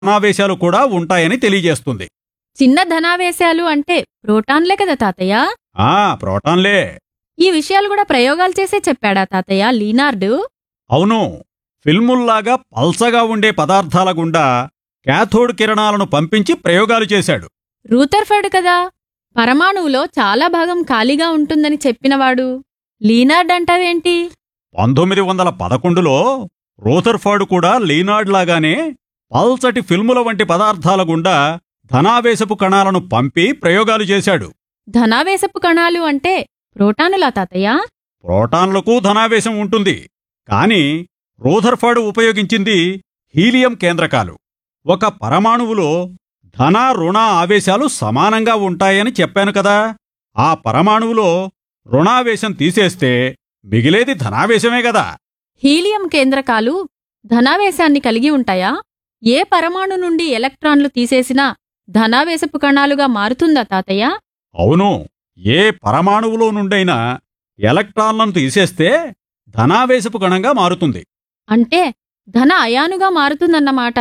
ధనావేశాలు కూడా ఉంటాయని తెలియజేస్తుంది చిన్న ధనావేశాలు అంటే ప్రోటాన్లే కదా తాతయ్య ఆ ప్రోటాన్లే ఈ విషయాలు కూడా ప్రయోగాలు చేసే చెప్పాడా తాతయ్య లీనార్డు అవును ఫిల్ముల్లాగా పల్చగా ఉండే పదార్థాల గుండా క్యాథోడ్ కిరణాలను పంపించి ప్రయోగాలు చేశాడు రూథర్ఫర్డ్ కదా పరమాణువులో చాలా భాగం ఖాళీగా ఉంటుందని చెప్పినవాడు లీనార్డ్ అంటావేంటి పంతొమ్మిది వందల పదకొండులో రోథర్ఫర్డ్ కూడా లీనార్డ్ లాగానే పల్చటి ఫిల్ముల వంటి పదార్థాల గుండా ధనావేశపు కణాలను పంపి ప్రయోగాలు చేశాడు ధనావేశపు కణాలు అంటే ప్రోటానులా తాతయ్య ప్రోటాన్లకు ధనావేశం ఉంటుంది కాని రోథర్ఫర్డ్ ఉపయోగించింది హీలియం కేంద్రకాలు ఒక పరమాణువులో ధన రుణ ఆవేశాలు సమానంగా ఉంటాయని చెప్పాను కదా ఆ పరమాణువులో రుణావేశం తీసేస్తే మిగిలేది ధనావేశమే కదా హీలియం కేంద్రకాలు ధనావేశాన్ని కలిగి ఉంటాయా ఏ పరమాణు నుండి ఎలక్ట్రాన్లు తీసేసినా ధనావేశపు కణాలుగా మారుతుందా తాతయ్య అవును ఏ పరమాణువులో నుండైనా ఎలక్ట్రాన్లను తీసేస్తే ధనావేశపు గణంగా మారుతుంది అంటే ధన అయానుగా మారుతుందన్నమాట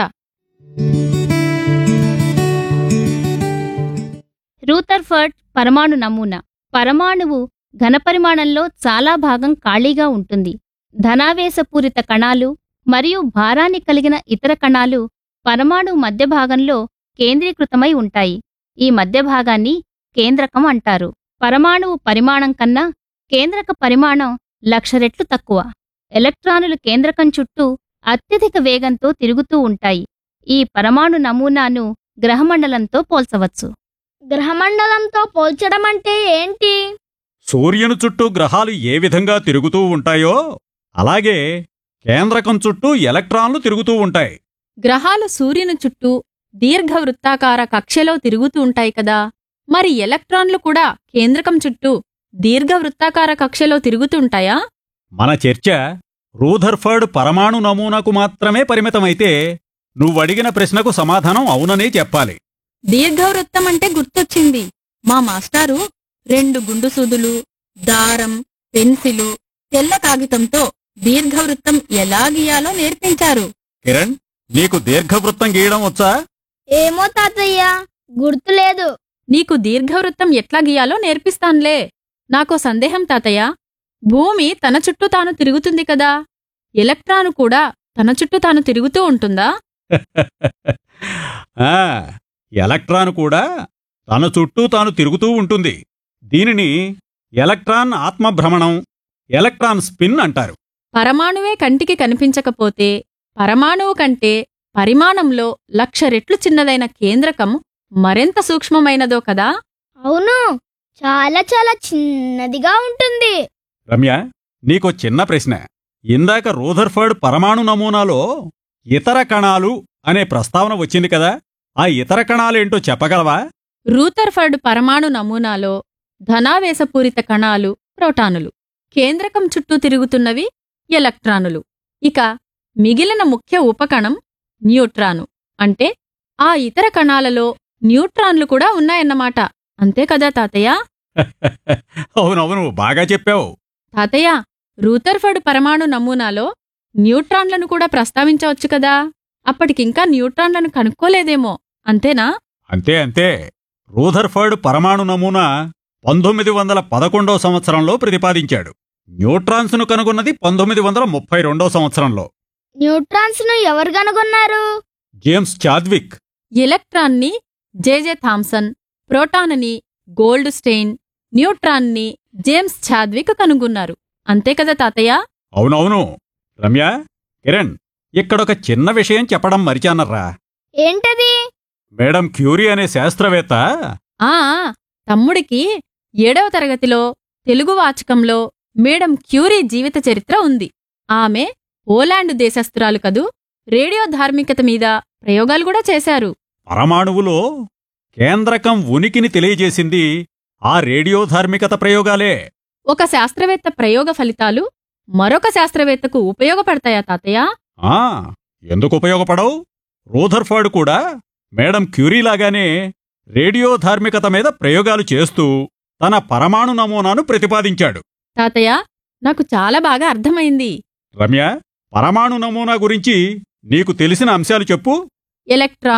రూథర్ఫర్డ్ పరమాణు నమూనా పరమాణువు ఘనపరిమాణంలో చాలా భాగం ఖాళీగా ఉంటుంది ధనావేశపూరిత కణాలు మరియు భారాన్ని కలిగిన ఇతర కణాలు పరమాణువు మధ్య భాగంలో కేంద్రీకృతమై ఉంటాయి ఈ మధ్య భాగాన్ని కేంద్రకం అంటారు పరమాణువు పరిమాణం కన్నా కేంద్రక పరిమాణం లక్ష రెట్లు తక్కువ ఎలక్ట్రానులు కేంద్రకం చుట్టూ అత్యధిక వేగంతో తిరుగుతూ ఉంటాయి ఈ పరమాణు నమూనాను గ్రహమండలంతో పోల్చవచ్చు గ్రహమండలంతో పోల్చడం అంటే ఏంటి సూర్యుని చుట్టూ గ్రహాలు ఏ విధంగా తిరుగుతూ ఉంటాయో అలాగే కేంద్రకం చుట్టూ ఎలక్ట్రాన్లు తిరుగుతూ ఉంటాయి గ్రహాలు సూర్యుని చుట్టూ దీర్ఘవృత్తాకార కక్షలో తిరుగుతూ ఉంటాయి కదా మరి ఎలక్ట్రాన్లు కూడా కేంద్రకం చుట్టూ దీర్ఘవృత్తాకార కక్షలో తిరుగుతుంటాయా మన చర్చ రూథర్ఫర్డ్ పరమాణు నమూనాకు మాత్రమే పరిమితమైతే నువ్వడిగిన ప్రశ్నకు సమాధానం అవుననే చెప్పాలి దీర్ఘవృత్తం అంటే గుర్తొచ్చింది మా మాస్టారు రెండు గుండు సూదులు దారం పెన్సిలు తెల్ల కాగితంతో దీర్ఘవృత్తం ఎలా గీయాలో నేర్పించారు కిరణ్ నీకు దీర్ఘవృత్తం గీయడం వచ్చా ఏమో తాతయ్య గుర్తులేదు నీకు దీర్ఘవృత్తం ఎట్లా గీయాలో నేర్పిస్తాన్లే నాకో సందేహం తాతయ్య భూమి తన చుట్టూ తాను తిరుగుతుంది కదా ఎలక్ట్రాను కూడా తన చుట్టూ తాను తిరుగుతూ ఉంటుందా ఆ, ఎలక్ట్రాన్ కూడా తన చుట్టూ తాను తిరుగుతూ ఉంటుంది దీనిని ఎలక్ట్రాన్ ఆత్మభ్రమణం ఎలక్ట్రాన్ స్పిన్ అంటారు పరమాణువే కంటికి కనిపించకపోతే పరమాణువు కంటే పరిమాణంలో లక్ష రెట్లు చిన్నదైన కేంద్రకం మరెంత సూక్ష్మమైనదో కదా అవును చాలా చాలా చిన్నదిగా ఉంటుంది రమ్య నీకో చిన్న ప్రశ్న ఇందాక రూథర్ఫర్డ్ పరమాణు నమూనాలో ఇతర కణాలు అనే ప్రస్తావన వచ్చింది కదా ఆ ఇతర కణాలేంటో చెప్పగలవా రూథర్ఫర్డ్ పరమాణు నమూనాలో ధనావేశపూరిత కణాలు ప్రోటానులు కేంద్రకం చుట్టూ తిరుగుతున్నవి ఎలక్ట్రానులు ఇక మిగిలిన ముఖ్య ఉపకణం న్యూట్రాను అంటే ఆ ఇతర కణాలలో న్యూట్రాన్లు కూడా ఉన్నాయన్నమాట అంతే కదా తాతయ్య అవునవును బాగా చెప్పావు తాతయ్య రూథర్ఫర్డ్ పరమాణు నమూనాలో న్యూట్రాన్లను కూడా ప్రస్తావించవచ్చు కదా అప్పటికింకా న్యూట్రాన్లను కనుక్కోలేదేమో అంతేనా అంతే అంతే రూథర్ఫర్డ్ పరమాణు నమూనా పంతొమ్మిది వందల పదకొండో సంవత్సరంలో ప్రతిపాదించాడు న్యూట్రాన్స్ను కనుగొన్నది పంతొమ్మిది వందల ముప్పై రెండో సంవత్సరంలో న్యూట్రాన్స్ ను ఎవరు కనుగొన్నారు జేమ్స్ చాద్విక్ ఎలక్ట్రాన్ని జేజే థామ్సన్ ప్రోటాన్ని గోల్డ్ స్టెయిన్ న్యూట్రాన్ని జేమ్స్ ఛాద్విక్ కనుగొన్నారు అంతే కదా తాతయ్య అవునవును రమ్య కిరణ్ ఇక్కడొక చిన్న విషయం చెప్పడం మరిచానర్రా ఏంటది మేడం క్యూరీ అనే శాస్త్రవేత్త ఆ తమ్ముడికి ఏడవ తరగతిలో తెలుగు వాచకంలో మేడం క్యూరీ జీవిత చరిత్ర ఉంది ఆమె పోలాండ్ దేశస్థురాలు కదూ రేడియో ధార్మికత మీద ప్రయోగాలు కూడా చేశారు పరమాణువులో కేంద్రకం ఉనికిని తెలియజేసింది ఆ రేడియో ధార్మికత ప్రయోగాలే ఒక శాస్త్రవేత్త ప్రయోగ ఫలితాలు మరొక శాస్త్రవేత్తకు ఉపయోగపడతాయా తాతయ్య ఆ ఎందుకు ఉపయోగపడవు రూథర్ఫర్డ్ కూడా మేడం క్యూరీలాగానే రేడియో ధార్మికత మీద ప్రయోగాలు చేస్తూ తన పరమాణు నమూనాను ప్రతిపాదించాడు తాతయ్య నాకు చాలా బాగా అర్థమైంది రమ్య పరమాణు నమూనా గురించి నీకు తెలిసిన అంశాలు చెప్పు ఎలక్ట్రాన్